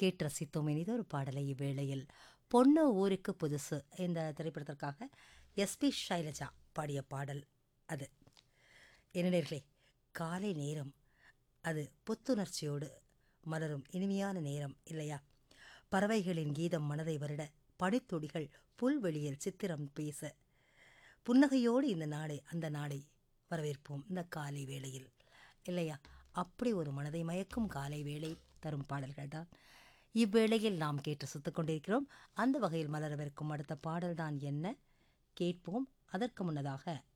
கேட்டு ரசித்தோம் இனிதொரு பாடலை இவ்வேளையில் பொண்ணு ஊருக்கு புதுசு இந்த திரைப்படத்திற்காக எஸ்பி ஷைலஜா பாடிய பாடல் அது என்னடர்களே காலை நேரம் அது புத்துணர்ச்சியோடு மலரும் இனிமையான நேரம் இல்லையா பறவைகளின் கீதம் மனதை வருட பனித்துளிகள் புல்வெளியில் சித்திரம் பேச புன்னகையோடு இந்த நாளை அந்த நாளை வரவேற்போம் இந்த காலை வேளையில் இல்லையா அப்படி ஒரு மனதை மயக்கும் காலை வேளை தரும் பாடல்கள் தான் இவ்வேளையில் நாம் கேட்டு சுத்துக் கொண்டிருக்கிறோம் அந்த வகையில் மலரவிருக்கும் அடுத்த பாடல்தான் என்ன கேட்போம் அதற்கு முன்னதாக